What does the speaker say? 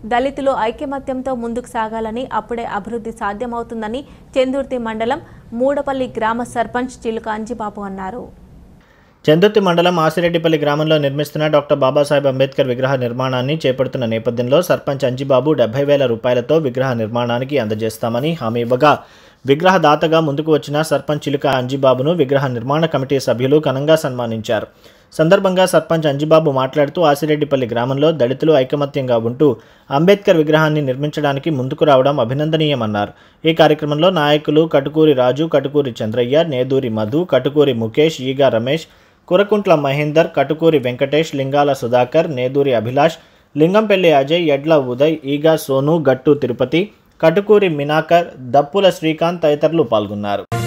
దళితులు ఐకమత్యంతో ముందుకు సాగాలని అప్పుడే అభివృద్ధి సాధ్యమవుతుందని చెందుర్తి మండలం మూడపల్లి గ్రామ సర్పంచ్ చిలుక అంజిబాబు అన్నారు చందుర్తి మండలం ఆసిరెడ్డిపల్లి గ్రామంలో నిర్మిస్తున్న డాక్టర్ బాబాసాహెబ్ అంబేద్కర్ విగ్రహ నిర్మాణాన్ని చేపడుతున్న నేపథ్యంలో సర్పంచ్ అంజిబాబు డెబ్బై వేల రూపాయలతో విగ్రహ నిర్మాణానికి అందజేస్తామని హామీ ఇవ్వగా విగ్రహ దాతగా ముందుకు వచ్చిన సర్పంచ్ చిలుక అంజిబాబును విగ్రహ నిర్మాణ కమిటీ సభ్యులు ఘనంగా సన్మానించారు సందర్భంగా సర్పంచ్ అంజిబాబు మాట్లాడుతూ ఆసిరెడ్డిపల్లి గ్రామంలో దళితులు ఐకమత్యంగా ఉంటూ అంబేద్కర్ విగ్రహాన్ని నిర్మించడానికి ముందుకు రావడం అభినందనీయమన్నారు ఈ కార్యక్రమంలో నాయకులు కటుకూరి రాజు కటుకూరి చంద్రయ్య నేదూరి మధు కటుకూరి ముఖేష్ ఈగా రమేష్ కురకుంట్ల మహేందర్ కటుకూరి వెంకటేష్ లింగాల సుధాకర్ నేదూరి అభిలాష్ లింగంపల్లి అజయ్ ఎడ్ల ఉదయ్ ఈగా సోను గట్టు తిరుపతి కటుకూరి మినాకర్ దప్పుల శ్రీకాంత్ తదితరులు పాల్గొన్నారు